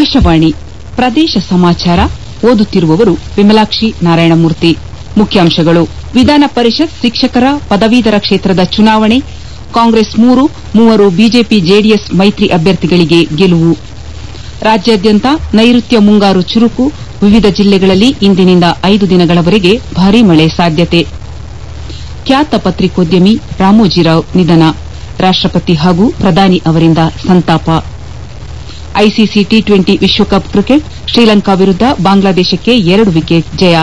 ಆಕಾಶವಾಣಿ ಪ್ರದೇಶ ಸಮಾಚಾರ ಓದುತ್ತಿರುವವರು ವಿಮಲಾಕ್ಷಿ ನಾರಾಯಣಮೂರ್ತಿ ಮುಖ್ಯಾಂಶಗಳು ವಿಧಾನ ಪರಿಷತ್ ಶಿಕ್ಷಕರ ಪದವೀಧರ ಕ್ಷೇತ್ರದ ಚುನಾವಣೆ ಕಾಂಗ್ರೆಸ್ ಮೂರು ಮೂವರು ಬಿಜೆಪಿ ಜೆಡಿಎಸ್ ಮೈತ್ರಿ ಅಭ್ಯರ್ಥಿಗಳಿಗೆ ಗೆಲುವು ರಾಜ್ಯಾದ್ಯಂತ ನೈಋತ್ಯ ಮುಂಗಾರು ಚುರುಕು ವಿವಿಧ ಜಿಲ್ಲೆಗಳಲ್ಲಿ ಇಂದಿನಿಂದ ಐದು ದಿನಗಳವರೆಗೆ ಭಾರೀ ಮಳೆ ಸಾಧ್ಯತೆ ಖ್ಯಾತ ಪತ್ರಿಕೋದ್ಯಮಿ ರಾಮೋಜಿರಾವ್ ನಿಧನ ರಾಷ್ಟಪತಿ ಹಾಗೂ ಪ್ರಧಾನಿ ಅವರಿಂದ ಸಂತಾಪ ಐಸಿಸಿ ಟಿ ಟ್ವೆಂಟಿ ವಿಶ್ವಕಪ್ ಕ್ರಿಕೆಟ್ ಶ್ರೀಲಂಕಾ ವಿರುದ್ದ ಬಾಂಗ್ಲಾದೇಶಕ್ಕೆ ಎರಡು ವಿಕೆಟ್ ಜಯ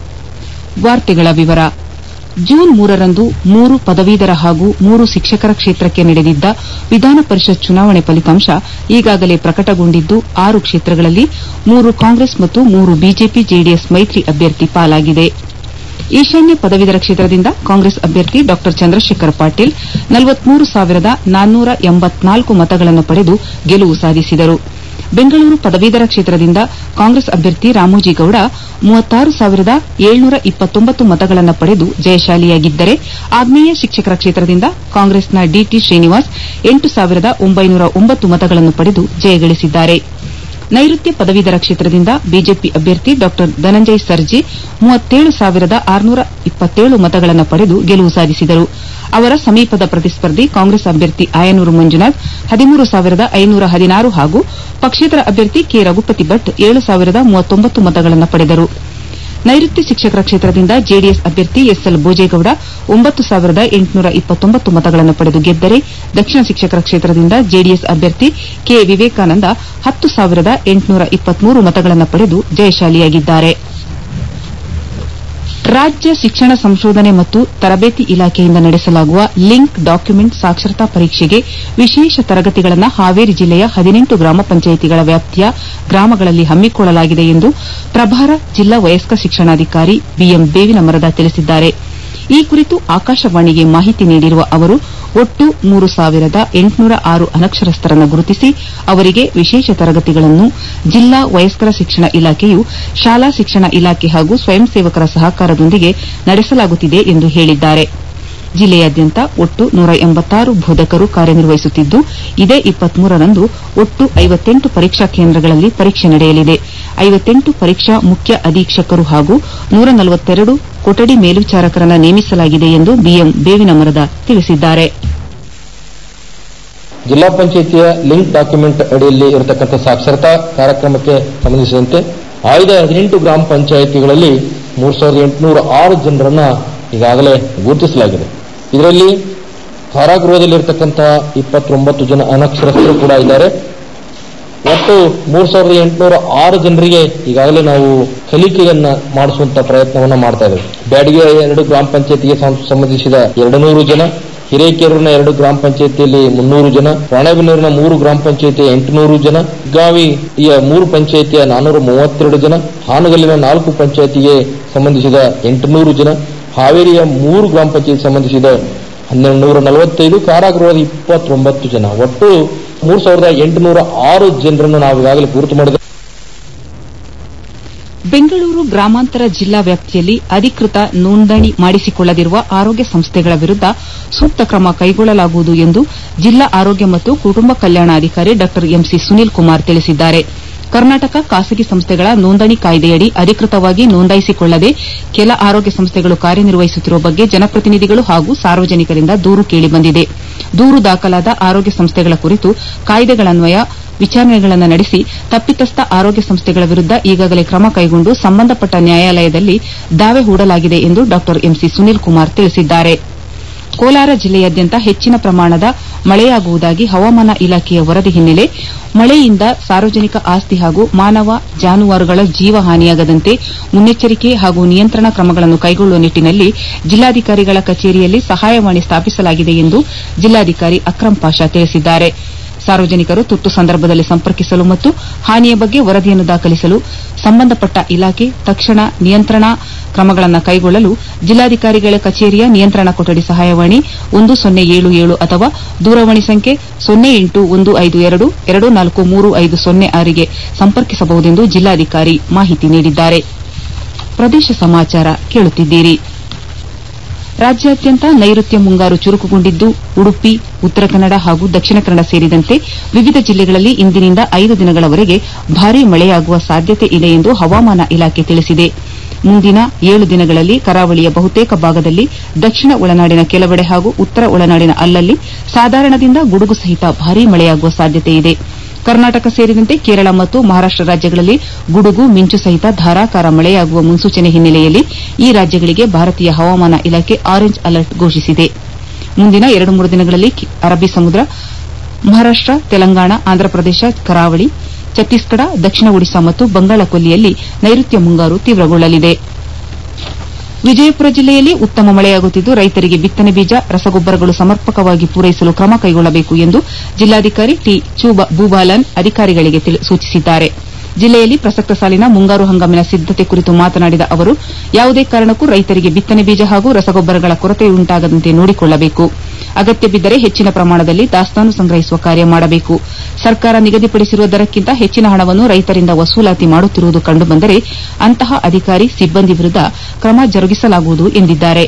ಜೂನ್ ಮೂರರಂದು ಮೂರು ಪದವೀಧರ ಹಾಗೂ ಮೂರು ಶಿಕ್ಷಕರ ಕ್ಷೇತ್ರಕ್ಕೆ ನಡೆದಿದ್ದ ವಿಧಾನ ಪರಿಷತ್ ಚುನಾವಣೆ ಫಲಿತಾಂಶ ಈಗಾಗಲೇ ಪ್ರಕಟಗೊಂಡಿದ್ದು ಆರು ಕ್ಷೇತ್ರಗಳಲ್ಲಿ ಮೂರು ಕಾಂಗ್ರೆಸ್ ಮತ್ತು ಮೂರು ಬಿಜೆಪಿ ಜೆಡಿಎಸ್ ಮೈತ್ರಿ ಅಭ್ಯರ್ಥಿ ಪಾಲಾಗಿದೆ ಈಶಾನ್ಯ ಪದವೀಧರ ಕ್ಷೇತ್ರದಿಂದ ಕಾಂಗ್ರೆಸ್ ಅಭ್ಯರ್ಥಿ ಡಾ ಚಂದ್ರಶೇಖರ ಪಾಟೀಲ್ ಮತಗಳನ್ನು ಪಡೆದು ಗೆಲುವು ಸಾಧಿಸಿದರು ಬೆಂಗಳೂರು ಪದವೀಧರ ಕ್ಷೇತ್ರದಿಂದ ಕಾಂಗ್ರೆಸ್ ಅಭ್ಯರ್ಥಿ ರಾಮೋಜಿಗೌಡ ಮತಗಳನ್ನು ಪಡೆದು ಜಯಶಾಲಿಯಾಗಿದ್ದರೆ ಆಗ್ನೇಯ ಶಿಕ್ಷಕರ ಕ್ಷೇತ್ರದಿಂದ ಕಾಂಗ್ರೆಸ್ನ ಡಿಟಿ ಶ್ರೀನಿವಾಸ್ ಮತಗಳನ್ನು ಪಡೆದು ಜಯಗಳಿಸಿದ್ದಾರೆ ನೈಋತ್ಯ ಪದವೀಧರ ಕ್ಷೇತ್ರದಿಂದ ಬಿಜೆಪಿ ಅಭ್ಯರ್ಥಿ ಡಾ ಧನಂಜಯ ಸರ್ಜಿ ಮತಗಳನ್ನು ಪಡೆದು ಗೆಲುವು ಸಾಧಿಸಿದರು ಅವರ ಸಮೀಪದ ಪ್ರತಿಸ್ಪರ್ಧಿ ಕಾಂಗ್ರೆಸ್ ಅಭ್ಯರ್ಥಿ ಆಯನೂರು ಮಂಜುನಾಥ್ ಹಾಗೂ ಪಕ್ಷೇತರ ಅಭ್ಯರ್ಥಿ ಕೆ ರಘುಪತಿ ಭಟ್ ಮತಗಳನ್ನು ಪಡೆದರು ನೈಋತ್ಯ ಶಿಕ್ಷಕರ ಕ್ಷೇತ್ರದಿಂದ ಜೆಡಿಎಸ್ ಅಭ್ಯರ್ಥಿ ಎಸ್ಎಲ್ ಬೋಜೇಗೌಡ ಮತಗಳನ್ನು ಪಡೆದು ಗೆದ್ದರೆ ದಕ್ಷಿಣ ಶಿಕ್ಷಕರ ಕ್ಷೇತ್ರದಿಂದ ಜೆಡಿಎಸ್ ಅಭ್ಯರ್ಥಿ ಕೆ ವಿವೇಕಾನಂದ ಮತಗಳನ್ನು ಪಡೆದು ಜಯಶಾಲಿಯಾಗಿದ್ದಾರೆ ರಾಜ್ಯ ಶಿಕ್ಷಣ ಸಂಶೋಧನೆ ಮತ್ತು ತರಬೇತಿ ಇಲಾಖೆಯಿಂದ ನಡೆಸಲಾಗುವ ಲಿಂಕ್ ಡಾಕ್ಯುಮೆಂಟ್ ಸಾಕ್ಷರತಾ ಪರೀಕ್ಷೆಗೆ ವಿಶೇಷ ತರಗತಿಗಳನ್ನು ಹಾವೇರಿ ಜಿಲ್ಲೆಯ ಹದಿನೆಂಟು ಗ್ರಾಮ ಪಂಚಾಯಿತಿಗಳ ವ್ಯಾಪ್ತಿಯ ಗ್ರಾಮಗಳಲ್ಲಿ ಹಮ್ಮಿಕೊಳ್ಳಲಾಗಿದೆ ಎಂದು ಪ್ರಭಾರ ಜಿಲ್ಲಾ ವಯಸ್ಕ ಶಿಕ್ಷಣಾಧಿಕಾರಿ ಬಿಎಂ ಬೇವಿನಮರದ ತಿಳಿಸಿದ್ದಾರೆ ಈ ಕುರಿತು ಆಕಾಶವಾಣಿಗೆ ಮಾಹಿತಿ ನೀಡಿರುವ ಅವರು ಒಟ್ಟು ಮೂರು ಸಾವಿರದ ಎಂಟುನೂರ ಆರು ಅನಕ್ಷರಸ್ಥರನ್ನು ಗುರುತಿಸಿ ಅವರಿಗೆ ವಿಶೇಷ ತರಗತಿಗಳನ್ನು ಜಿಲ್ಲಾ ವಯಸ್ಕರ ಶಿಕ್ಷಣ ಇಲಾಖೆಯು ಶಾಲಾ ಶಿಕ್ಷಣ ಇಲಾಖೆ ಹಾಗೂ ಸ್ವಯಂ ಸೇವಕರ ಸಹಕಾರದೊಂದಿಗೆ ನಡೆಸಲಾಗುತ್ತಿದೆ ಎಂದು ಹೇಳಿದ್ದಾರೆ ಜಿಲ್ಲೆಯಾದ್ಯಂತ ಒಟ್ಟು ನೂರ ಎಂಬತ್ತಾರು ಬೋಧಕರು ಕಾರ್ಯನಿರ್ವಹಿಸುತ್ತಿದ್ದು ಇದೇ ರಂದು ಒಟ್ಟು ಐವತ್ತೆಂಟು ಪರೀಕ್ಷಾ ಕೇಂದ್ರಗಳಲ್ಲಿ ಪರೀಕ್ಷೆ ನಡೆಯಲಿದೆ ಐವತ್ತೆಂಟು ಪರೀಕ್ಷಾ ಮುಖ್ಯ ಅಧೀಕ್ಷಕರು ಹಾಗೂ ನೂರ ನಲವತ್ತೆರಡು ಕೊಠಡಿ ಮೇಲ್ವಿಚಾರಕರನ್ನು ನೇಮಿಸಲಾಗಿದೆ ಎಂದು ಬಿಎಂ ಬೇವಿನಮರದ ತಿಳಿಸಿದ್ದಾರೆ ಜಿಲ್ಲಾ ಪಂಚಾಯಿತಿಯ ಲಿಂಕ್ ಡಾಕ್ಯುಮೆಂಟ್ ಅಡಿಯಲ್ಲಿ ಇರತಕ್ಕಂಥ ಸಾಕ್ಷರತಾ ಕಾರ್ಯಕ್ರಮಕ್ಕೆ ಸಂಬಂಧಿಸಿದಂತೆ ಆಯ್ದ ಹದಿನೆಂಟು ಗ್ರಾಮ ಪಂಚಾಯಿತಿಗಳಲ್ಲಿ ಮೂರು ಸಾವಿರದ ಎಂಟುನೂರ ಆರು ಜನರನ್ನ ಈಗಾಗಲೇ ಗುರುತಿಸಲಾಗಿದೆ ಇದರಲ್ಲಿ ಕಾರಾಗೃಹದಲ್ಲಿರ್ತಕ್ಕಂತಹ ಇಪ್ಪತ್ತೊಂಬತ್ತು ಜನ ಅನಕ್ಷರಸ್ಥರು ಕೂಡ ಇದ್ದಾರೆ ಒಟ್ಟು ಮೂರು ಸಾವಿರದ ಎಂಟುನೂರ ಆರು ಜನರಿಗೆ ಈಗಾಗಲೇ ನಾವು ಕಲಿಕೆಯನ್ನ ಮಾಡಿಸುವಂತ ಪ್ರಯತ್ನವನ್ನ ಮಾಡ್ತಾ ಇದ್ದೇವೆ ಬ್ಯಾಡಗೆ ಎರಡು ಗ್ರಾಮ ಪಂಚಾಯತಿಗೆ ಸಂಬಂಧಿಸಿದ ಎರಡು ನೂರು ಜನ ಹಿರೇಕೆರೂರಿನ ಎರಡು ಗ್ರಾಮ ಪಂಚಾಯತಿಯಲ್ಲಿ ಮುನ್ನೂರು ಜನ ರಾಣೆಬೆನ್ನೂರಿನ ಮೂರು ಗ್ರಾಮ ಪಂಚಾಯತಿ ಎಂಟುನೂರು ಜನ ಗಾವಿಯ ಮೂರು ಪಂಚಾಯತಿಯ ನಾನೂರ ಮೂವತ್ತೆರಡು ಜನ ಹಾನಗಲ್ಲಿನ ನಾಲ್ಕು ಪಂಚಾಯತಿಗೆ ಸಂಬಂಧಿಸಿದ ಎಂಟುನೂರು ಜನ ಹಾವೇರಿಯ ಮೂರು ಗ್ರಾಮ ಪಂಚಾಯತ್ ಸಂಬಂಧಿಸಿದ ಹನ್ನೆರಡು ನೂರ ನಲವತ್ತೈದು ಕಾರಾಗೃಹದ ಇಪ್ಪತ್ತೊಂಬತ್ತು ಜನ ಒಟ್ಟು ಮೂರು ಸಾವಿರದ ಎಂಟುನೂರ ಆರು ಜನರನ್ನು ನಾವು ಈಗಾಗಲೇ ಗುರುತು ಮಾಡಿದ ಬೆಂಗಳೂರು ಗ್ರಾಮಾಂತರ ಜಿಲ್ಲಾ ವ್ಯಾಪ್ತಿಯಲ್ಲಿ ಅಧಿಕೃತ ನೋಂದಣಿ ಮಾಡಿಸಿಕೊಳ್ಳದಿರುವ ಆರೋಗ್ಯ ಸಂಸ್ಥೆಗಳ ವಿರುದ್ದ ಸೂಕ್ತ ಕ್ರಮ ಕೈಗೊಳ್ಳಲಾಗುವುದು ಎಂದು ಜಿಲ್ಲಾ ಆರೋಗ್ಯ ಮತ್ತು ಕುಟುಂಬ ಕಲ್ಯಾಣಾಧಿಕಾರಿ ಡಾ ಎಂಸಿ ಸುನೀಲ್ ಕುಮಾರ್ ತಿಳಿಸಿದ್ದಾರೆ ಕರ್ನಾಟಕ ಖಾಸಗಿ ಸಂಸ್ಥೆಗಳ ನೋಂದಣಿ ಕಾಯ್ದೆಯಡಿ ಅಧಿಕೃತವಾಗಿ ನೋಂದಾಯಿಸಿಕೊಳ್ಳದೆ ಕೆಲ ಆರೋಗ್ಯ ಸಂಸ್ಥೆಗಳು ಕಾರ್ಯನಿರ್ವಹಿಸುತ್ತಿರುವ ಬಗ್ಗೆ ಜನಪ್ರತಿನಿಧಿಗಳು ಹಾಗೂ ಸಾರ್ವಜನಿಕರಿಂದ ದೂರು ಕೇಳಿಬಂದಿದೆ ದೂರು ದಾಖಲಾದ ಆರೋಗ್ಯ ಸಂಸ್ಥೆಗಳ ಕುರಿತು ಕಾಯ್ದೆಗಳನ್ವಯ ವಿಚಾರಣೆಗಳನ್ನು ನಡೆಸಿ ತಪ್ಪಿತಸ್ಥ ಆರೋಗ್ಯ ಸಂಸ್ಥೆಗಳ ವಿರುದ್ದ ಈಗಾಗಲೇ ಕ್ರಮ ಕೈಗೊಂಡು ಸಂಬಂಧಪಟ್ಟ ನ್ಯಾಯಾಲಯದಲ್ಲಿ ದಾವೆ ಹೂಡಲಾಗಿದೆ ಎಂದು ಡಾ ಎಂಸಿ ಸುನೀಲ್ ಕುಮಾರ್ ತಿಳಿಸಿದ್ದಾರೆ ಕೋಲಾರ ಜಿಲ್ಲೆಯಾದ್ಯಂತ ಹೆಚ್ಚಿನ ಪ್ರಮಾಣದ ಮಳೆಯಾಗುವುದಾಗಿ ಹವಾಮಾನ ಇಲಾಖೆಯ ವರದಿ ಹಿನ್ನೆಲೆ ಮಳೆಯಿಂದ ಸಾರ್ವಜನಿಕ ಆಸ್ತಿ ಹಾಗೂ ಮಾನವ ಜಾನುವಾರುಗಳ ಜೀವ ಹಾನಿಯಾಗದಂತೆ ಮುನ್ನೆಚ್ಚರಿಕೆ ಹಾಗೂ ನಿಯಂತ್ರಣ ಕ್ರಮಗಳನ್ನು ಕೈಗೊಳ್ಳುವ ನಿಟ್ಟಿನಲ್ಲಿ ಜಿಲ್ಲಾಧಿಕಾರಿಗಳ ಕಚೇರಿಯಲ್ಲಿ ಸಹಾಯವಾಣಿ ಸ್ಥಾಪಿಸಲಾಗಿದೆ ಎಂದು ಜಿಲ್ಲಾಧಿಕಾರಿ ಅಕ್ರಂ ಪಾಷಾ ತಿಳಿಸಿದ್ದಾರೆ ಸಾರ್ವಜನಿಕರು ತುರ್ತು ಸಂದರ್ಭದಲ್ಲಿ ಸಂಪರ್ಕಿಸಲು ಮತ್ತು ಹಾನಿಯ ಬಗ್ಗೆ ವರದಿಯನ್ನು ದಾಖಲಿಸಲು ಸಂಬಂಧಪಟ್ಟ ಇಲಾಖೆ ತಕ್ಷಣ ನಿಯಂತ್ರಣಾ ಕ್ರಮಗಳನ್ನು ಕೈಗೊಳ್ಳಲು ಜಿಲ್ಲಾಧಿಕಾರಿಗಳ ಕಚೇರಿಯ ನಿಯಂತ್ರಣ ಕೊಠಡಿ ಸಹಾಯವಾಣಿ ಒಂದು ಸೊನ್ನೆ ಏಳು ಏಳು ಅಥವಾ ದೂರವಾಣಿ ಸಂಖ್ಯೆ ಸೊನ್ನೆ ಎಂಟು ಒಂದು ಐದು ಎರಡು ಎರಡು ನಾಲ್ಕು ಮೂರು ಐದು ಸೊನ್ನೆ ಆರಿಗೆ ಸಂಪರ್ಕಿಸಬಹುದೆಂದು ಜಿಲ್ಲಾಧಿಕಾರಿ ಮಾಹಿತಿ ನೀಡಿದ್ದಾರೆ ಪ್ರದೇಶ ಸಮಾಚಾರ ಕೇಳುತ್ತಿದ್ದೀರಿ ರಾಜ್ಯಾದ್ಯಂತ ನೈಋತ್ಯ ಮುಂಗಾರು ಚುರುಕುಗೊಂಡಿದ್ದು ಉಡುಪಿ ಉತ್ತರ ಕನ್ನಡ ಹಾಗೂ ದಕ್ಷಿಣ ಕನ್ನಡ ಸೇರಿದಂತೆ ವಿವಿಧ ಜಿಲ್ಲೆಗಳಲ್ಲಿ ಇಂದಿನಿಂದ ಐದು ದಿನಗಳವರೆಗೆ ಭಾರೀ ಮಳೆಯಾಗುವ ಸಾಧ್ಯತೆ ಇದೆ ಎಂದು ಹವಾಮಾನ ಇಲಾಖೆ ತಿಳಿಸಿದೆ ಮುಂದಿನ ಏಳು ದಿನಗಳಲ್ಲಿ ಕರಾವಳಿಯ ಬಹುತೇಕ ಭಾಗದಲ್ಲಿ ದಕ್ಷಿಣ ಒಳನಾಡಿನ ಕೆಲವೆಡೆ ಹಾಗೂ ಉತ್ತರ ಒಳನಾಡಿನ ಅಲ್ಲಲ್ಲಿ ಸಾಧಾರಣದಿಂದ ಗುಡುಗು ಸಹಿತ ಭಾರೀ ಮಳೆಯಾಗುವ ಸಾಧ್ಯತೆಯಿದೆ ಕರ್ನಾಟಕ ಸೇರಿದಂತೆ ಕೇರಳ ಮತ್ತು ಮಹಾರಾಷ್ಟ ರಾಜ್ಯಗಳಲ್ಲಿ ಗುಡುಗು ಮಿಂಚು ಸಹಿತ ಧಾರಾಕಾರ ಮಳೆಯಾಗುವ ಮುನ್ಸೂಚನೆ ಹಿನ್ನೆಲೆಯಲ್ಲಿ ಈ ರಾಜ್ಯಗಳಿಗೆ ಭಾರತೀಯ ಹವಾಮಾನ ಇಲಾಖೆ ಆರೆಂಜ್ ಅಲರ್ಟ್ ಘೋಷಿಸಿದೆ ಮುಂದಿನ ಎರಡು ಮೂರು ದಿನಗಳಲ್ಲಿ ಅರಬ್ಬಿ ಸಮುದ್ರ ಮಹಾರಾಷ್ಟ ತೆಲಂಗಾಣ ಆಂಧ್ರಪ್ರದೇಶ ಕರಾವಳಿ ಛತ್ತೀಸ್ಗಢ ದಕ್ಷಿಣ ಒಡಿಶಾ ಮತ್ತು ಬಂಗಾಳ ಕೊಲ್ಲಿಯಲ್ಲಿ ನೈಋತ್ಯ ಮುಂಗಾರು ತೀವ್ರಗೊಳ್ಳಲಿದೆ ವಿಜಯಪುರ ಜಿಲ್ಲೆಯಲ್ಲಿ ಉತ್ತಮ ಮಳೆಯಾಗುತ್ತಿದ್ದು ರೈತರಿಗೆ ಬಿತ್ತನೆ ಬೀಜ ರಸಗೊಬ್ಬರಗಳು ಸಮರ್ಪಕವಾಗಿ ಪೂರೈಸಲು ಕ್ರಮ ಕೈಗೊಳ್ಳಬೇಕು ಎಂದು ಜಿಲ್ಲಾಧಿಕಾರಿ ಟಿ ಭೂಬಾಲನ್ ಅಧಿಕಾರಿಗಳಿಗೆ ಸೂಚಿಸಿದ್ದಾರೆ ಜಿಲ್ಲೆಯಲ್ಲಿ ಪ್ರಸಕ್ತ ಸಾಲಿನ ಮುಂಗಾರು ಹಂಗಾಮಿನ ಸಿದ್ದತೆ ಕುರಿತು ಮಾತನಾಡಿದ ಅವರು ಯಾವುದೇ ಕಾರಣಕ್ಕೂ ರೈತರಿಗೆ ಬಿತ್ತನೆ ಬೀಜ ಹಾಗೂ ರಸಗೊಬ್ಬರಗಳ ಕೊರತೆಯುಂಟಾಗದಂತೆ ನೋಡಿಕೊಳ್ಳಬೇಕು ಅಗತ್ಯ ಬಿದ್ದರೆ ಹೆಚ್ಚಿನ ಪ್ರಮಾಣದಲ್ಲಿ ದಾಸ್ತಾನು ಸಂಗ್ರಹಿಸುವ ಕಾರ್ಯ ಮಾಡಬೇಕು ಸರ್ಕಾರ ನಿಗದಿಪಡಿಸಿರುವ ದರಕ್ಕಿಂತ ಹೆಚ್ಚಿನ ಹಣವನ್ನು ರೈತರಿಂದ ವಸೂಲಾತಿ ಮಾಡುತ್ತಿರುವುದು ಕಂಡುಬಂದರೆ ಅಂತಹ ಅಧಿಕಾರಿ ಸಿಬ್ಬಂದಿ ವಿರುದ್ದ ಕ್ರಮ ಜರುಗಿಸಲಾಗುವುದು ಎಂದಿದ್ದಾರೆ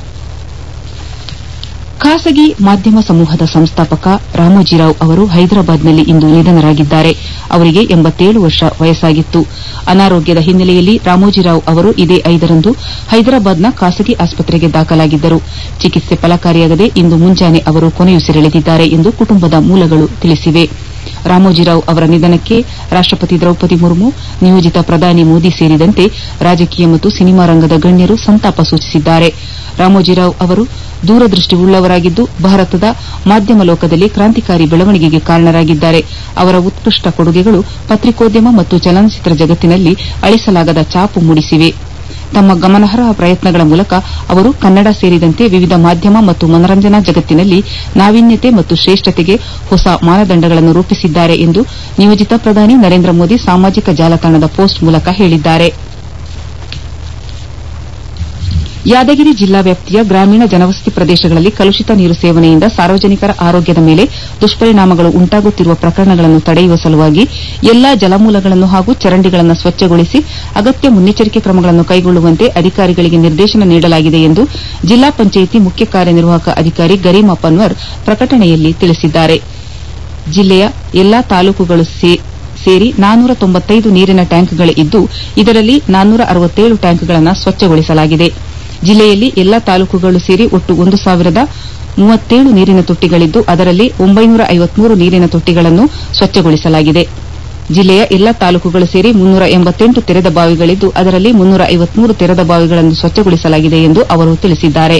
ಖಾಸಗಿ ಮಾಧ್ಯಮ ಸಮೂಹದ ಸಂಸ್ಥಾಪಕ ರಾಮೋಜಿರಾವ್ ಅವರು ಹೈದರಾಬಾದ್ನಲ್ಲಿ ಇಂದು ನಿಧನರಾಗಿದ್ದಾರೆ ಅವರಿಗೆ ಎಂಬತ್ತೇಳು ವರ್ಷ ವಯಸ್ಸಾಗಿತ್ತು ಅನಾರೋಗ್ಯದ ಹಿನ್ನೆಲೆಯಲ್ಲಿ ರಾಮೋಜಿರಾವ್ ಅವರು ಇದೇ ಐದರಂದು ಹೈದರಾಬಾದ್ನ ಖಾಸಗಿ ಆಸ್ಪತ್ರೆಗೆ ದಾಖಲಾಗಿದ್ದರು ಚಿಕಿತ್ಸೆ ಫಲಕಾರಿಯಾಗದೆ ಇಂದು ಮುಂಜಾನೆ ಅವರು ಕೊನೆಯುಸಿರೆಳೆದಿದ್ದಾರೆ ಎಂದು ಕುಟುಂಬದ ಮೂಲಗಳು ತಿಳಿಸಿವೆ ರಾಮೋಜಿರಾವ್ ಅವರ ನಿಧನಕ್ಕೆ ರಾಷ್ಟಪತಿ ದ್ರೌಪದಿ ಮುರ್ಮು ನಿಯೋಜಿತ ಪ್ರಧಾನಿ ಮೋದಿ ಸೇರಿದಂತೆ ರಾಜಕೀಯ ಮತ್ತು ಸಿನಿಮಾ ರಂಗದ ಗಣ್ಯರು ಸಂತಾಪ ಸೂಚಿಸಿದ್ದಾರೆ ರಾಮೋಜಿರಾವ್ ಅವರು ದೂರದೃಷ್ಟಿವುಳ್ಳವರಾಗಿದ್ದು ಭಾರತದ ಮಾಧ್ಯಮ ಲೋಕದಲ್ಲಿ ಕ್ರಾಂತಿಕಾರಿ ಬೆಳವಣಿಗೆಗೆ ಕಾರಣರಾಗಿದ್ದಾರೆ ಅವರ ಉತ್ಕೃಷ್ಟ ಕೊಡುಗೆಗಳು ಪತ್ರಿಕೋದ್ಯಮ ಮತ್ತು ಚಲನಚಿತ್ರ ಜಗತ್ತಿನಲ್ಲಿ ಅಳಿಸಲಾಗದ ಛಾಪು ಮೂಡಿಸಿವೆ ತಮ್ಮ ಗಮನಾರ್ಹ ಪ್ರಯತ್ನಗಳ ಮೂಲಕ ಅವರು ಕನ್ನಡ ಸೇರಿದಂತೆ ವಿವಿಧ ಮಾಧ್ಯಮ ಮತ್ತು ಮನರಂಜನಾ ಜಗತ್ತಿನಲ್ಲಿ ನಾವೀನ್ಯತೆ ಮತ್ತು ಶ್ರೇಷ್ಠತೆಗೆ ಹೊಸ ಮಾನದಂಡಗಳನ್ನು ರೂಪಿಸಿದ್ದಾರೆ ಎಂದು ನಿಯೋಜಿತ ಪ್ರಧಾನಿ ನರೇಂದ್ರ ಮೋದಿ ಸಾಮಾಜಿಕ ಜಾಲತಾಣದ ಪೋಸ್ಟ್ ಮೂಲಕ ಹೇಳಿದ್ದಾರೆ ಯಾದಗಿರಿ ಜಿಲ್ಲಾ ವ್ಯಾಪ್ತಿಯ ಗ್ರಾಮೀಣ ಜನವಸತಿ ಪ್ರದೇಶಗಳಲ್ಲಿ ಕಲುಷಿತ ನೀರು ಸೇವನೆಯಿಂದ ಸಾರ್ವಜನಿಕರ ಆರೋಗ್ಯದ ಮೇಲೆ ದುಷ್ಪರಿಣಾಮಗಳು ಉಂಟಾಗುತ್ತಿರುವ ಪ್ರಕರಣಗಳನ್ನು ತಡೆಯುವ ಸಲುವಾಗಿ ಎಲ್ಲಾ ಜಲಮೂಲಗಳನ್ನು ಹಾಗೂ ಚರಂಡಿಗಳನ್ನು ಸ್ವಚ್ಛಗೊಳಿಸಿ ಅಗತ್ಯ ಮುನ್ನೆಚ್ಚರಿಕೆ ಕ್ರಮಗಳನ್ನು ಕೈಗೊಳ್ಳುವಂತೆ ಅಧಿಕಾರಿಗಳಿಗೆ ನಿರ್ದೇಶನ ನೀಡಲಾಗಿದೆ ಎಂದು ಜಿಲ್ಲಾ ಪಂಚಾಯಿತಿ ಮುಖ್ಯ ಕಾರ್ಯನಿರ್ವಾಹಕ ಅಧಿಕಾರಿ ಗರೀಮಾ ಪನ್ವರ್ ಪ್ರಕಟಣೆಯಲ್ಲಿ ತಿಳಿಸಿದ್ದಾರೆ ಜಿಲ್ಲೆಯ ಎಲ್ಲಾ ತಾಲೂಕುಗಳು ಸೇರಿ ನಾನೂರ ತೊಂಬತ್ತೈದು ನೀರಿನ ಟ್ಯಾಂಕ್ಗಳಿದ್ದು ಇದರಲ್ಲಿ ನಾನೂರ ಅರವತ್ತೇಳು ಟ್ಯಾಂಕ್ಗಳನ್ನು ಸ್ವಚ್ಛಗೊಳಿಸಲಾಗಿದೆ ಜಿಲ್ಲೆಯಲ್ಲಿ ಎಲ್ಲಾ ತಾಲೂಕುಗಳು ಸೇರಿ ಒಟ್ಟು ಒಂದು ಸಾವಿರದ ಮೂವತ್ತೇಳು ನೀರಿನ ತೊಟ್ಟಿಗಳಿದ್ದು ಅದರಲ್ಲಿ ಒಂಬೈನೂರ ಐವತ್ಮೂರು ನೀರಿನ ತೊಟ್ಟಿಗಳನ್ನು ಸ್ವಚ್ಛಗೊಳಿಸಲಾಗಿದೆ ಜಿಲ್ಲೆಯ ಎಲ್ಲಾ ತಾಲೂಕುಗಳು ಸೇರಿ ಮುನ್ನೂರ ಎಂಬತ್ತೆಂಟು ತೆರೆದ ಬಾವಿಗಳಿದ್ದು ಅದರಲ್ಲಿ ಮುನ್ನೂರ ಐವತ್ಮೂರು ತೆರೆದ ಬಾವಿಗಳನ್ನು ಸ್ವಚ್ಛಗೊಳಿಸಲಾಗಿದೆ ಎಂದು ಅವರು ತಿಳಿಸಿದ್ದಾರೆ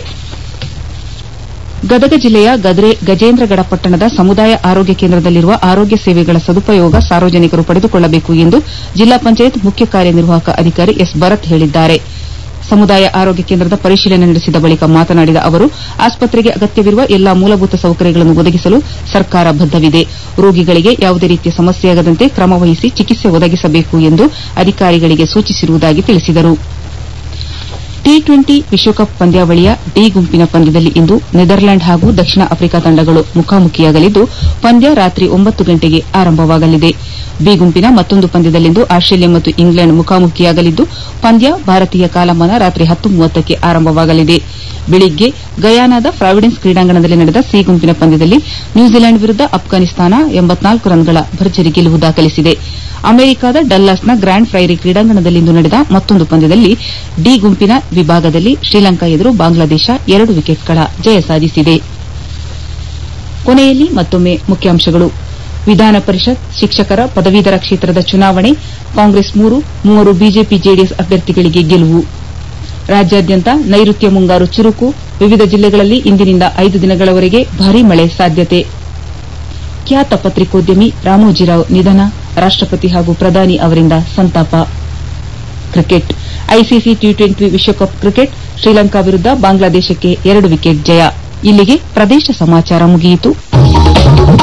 ಗದಗ ಜಿಲ್ಲೆಯ ಗಜೇಂದ್ರಗಡ ಪಟ್ಟಣದ ಸಮುದಾಯ ಆರೋಗ್ಯ ಕೇಂದ್ರದಲ್ಲಿರುವ ಆರೋಗ್ಯ ಸೇವೆಗಳ ಸದುಪಯೋಗ ಸಾರ್ವಜನಿಕರು ಪಡೆದುಕೊಳ್ಳಬೇಕು ಎಂದು ಜಿಲ್ಲಾ ಪಂಚಾಯತ್ ಮುಖ್ಯ ಕಾರ್ಯನಿರ್ವಾಹಕ ಅಧಿಕಾರಿ ಎಸ್ ಭರತ್ ಹೇಳಿದ್ದಾರೆ ಸಮುದಾಯ ಆರೋಗ್ಯ ಕೇಂದ್ರದ ಪರಿಶೀಲನೆ ನಡೆಸಿದ ಬಳಿಕ ಮಾತನಾಡಿದ ಅವರು ಆಸ್ಪತ್ರೆಗೆ ಅಗತ್ಯವಿರುವ ಎಲ್ಲಾ ಮೂಲಭೂತ ಸೌಕರ್ಯಗಳನ್ನು ಒದಗಿಸಲು ಸರ್ಕಾರ ಬದ್ದವಿದೆ ರೋಗಿಗಳಿಗೆ ಯಾವುದೇ ರೀತಿಯ ಸಮಸ್ಯೆಯಾಗದಂತೆ ಕ್ರಮ ವಹಿಸಿ ಚಿಕಿತ್ಸೆ ಒದಗಿಸಬೇಕು ಎಂದು ಅಧಿಕಾರಿಗಳಿಗೆ ಸೂಚಿಸಿರುವುದಾಗಿ ತಿಳಿಸಿದರು ಟಿ ಟ್ವೆಂಟಿ ವಿಶ್ವಕಪ್ ಪಂದ್ಯಾವಳಿಯ ಡಿ ಗುಂಪಿನ ಪಂದ್ಯದಲ್ಲಿ ಇಂದು ನೆದರ್ಲ್ಯಾಂಡ್ ಹಾಗೂ ದಕ್ಷಿಣ ಆಫ್ರಿಕಾ ತಂಡಗಳು ಮುಖಾಮುಖಿಯಾಗಲಿದ್ದು ಪಂದ್ಯ ರಾತ್ರಿ ಒಂಬತ್ತು ಗಂಟೆಗೆ ಆರಂಭವಾಗಲಿದೆ ಬಿ ಗುಂಪಿನ ಮತ್ತೊಂದು ಪಂದ್ಯದಲ್ಲಿಂದು ಆಸ್ಟ್ರೇಲಿಯಾ ಮತ್ತು ಇಂಗ್ಲೆಂಡ್ ಮುಖಾಮುಖಿಯಾಗಲಿದ್ದು ಪಂದ್ಯ ಭಾರತೀಯ ಕಾಲಮಾನ ರಾತ್ರಿ ಹತ್ತು ಮೂವತ್ತಕ್ಕೆ ಆರಂಭವಾಗಲಿದೆ ಬೆಳಿಗ್ಗೆ ಗಯಾನಾದ ಪ್ರಾವಿಡೆನ್ಸ್ ಕ್ರೀಡಾಂಗಣದಲ್ಲಿ ನಡೆದ ಸಿ ಗುಂಪಿನ ಪಂದ್ಯದಲ್ಲಿ ನ್ಯೂಜಿಲೆಂಡ್ ವಿರುದ್ದ ಅಫ್ಘಾನಿಸ್ತಾನ ಎಂಬತ್ನಾಲ್ಕು ರನ್ಗಳ ಭರ್ಜರಿ ಗೆಲುವು ದಾಖಲಿಸಿದೆ ಅಮೆರಿಕದ ಡಲ್ಲಾಸ್ನ ಗ್ರ್ಯಾಂಡ್ ಫ್ರೈರಿ ಕ್ರೀಡಾಂಗಣದಲ್ಲಿಂದು ನಡೆದ ಮತ್ತೊಂದು ಪಂದ್ಯದಲ್ಲಿ ಡಿ ಗುಂಪಿನ ವಿಭಾಗದಲ್ಲಿ ಶ್ರೀಲಂಕಾ ಎದುರು ಬಾಂಗ್ಲಾದೇಶ ಎರಡು ವಿಕೆಟ್ಗಳ ಜಯ ಸಾಧಿಸಿದೆ ಕೊನೆಯಲ್ಲಿ ಮತ್ತೊಮ್ಮೆ ಮುಖ್ಯಾಂಶಗಳು ವಿಧಾನ ಪರಿಷತ್ ಶಿಕ್ಷಕರ ಪದವೀಧರ ಕ್ಷೇತ್ರದ ಚುನಾವಣೆ ಕಾಂಗ್ರೆಸ್ ಮೂರು ಮೂವರು ಬಿಜೆಪಿ ಜೆಡಿಎಸ್ ಅಭ್ಯರ್ಥಿಗಳಿಗೆ ಗೆಲುವು ರಾಜ್ಯಾದ್ಯಂತ ನೈಋತ್ಯ ಮುಂಗಾರು ಚುರುಕು ವಿವಿಧ ಜಿಲ್ಲೆಗಳಲ್ಲಿ ಇಂದಿನಿಂದ ಐದು ದಿನಗಳವರೆಗೆ ಭಾರೀ ಮಳೆ ಸಾಧ್ಯತೆ ಖ್ಯಾತ ಪತ್ರಿಕೋದ್ಯಮಿ ರಾಮೋಜಿರಾವ್ ನಿಧನ ರಾಷ್ಟಪತಿ ಹಾಗೂ ಪ್ರಧಾನಿ ಅವರಿಂದ ಸಂತಾಪ ಕ್ರಿಕೆಟ್ ಐಸಿಸಿ ಟಿ ಟ್ವೆಂಟಿ ವಿಶ್ವಕಪ್ ಕ್ರಿಕೆಟ್ ಶ್ರೀಲಂಕಾ ವಿರುದ್ದ ಬಾಂಗ್ಲಾದೇಶಕ್ಕೆ ಎರಡು ವಿಕೆಟ್ ಜಯ ಇಲ್ಲಿಗೆ ಪ್ರದೇಶ ಸಮಾಚಾರ ಮುಗಿಯಿತು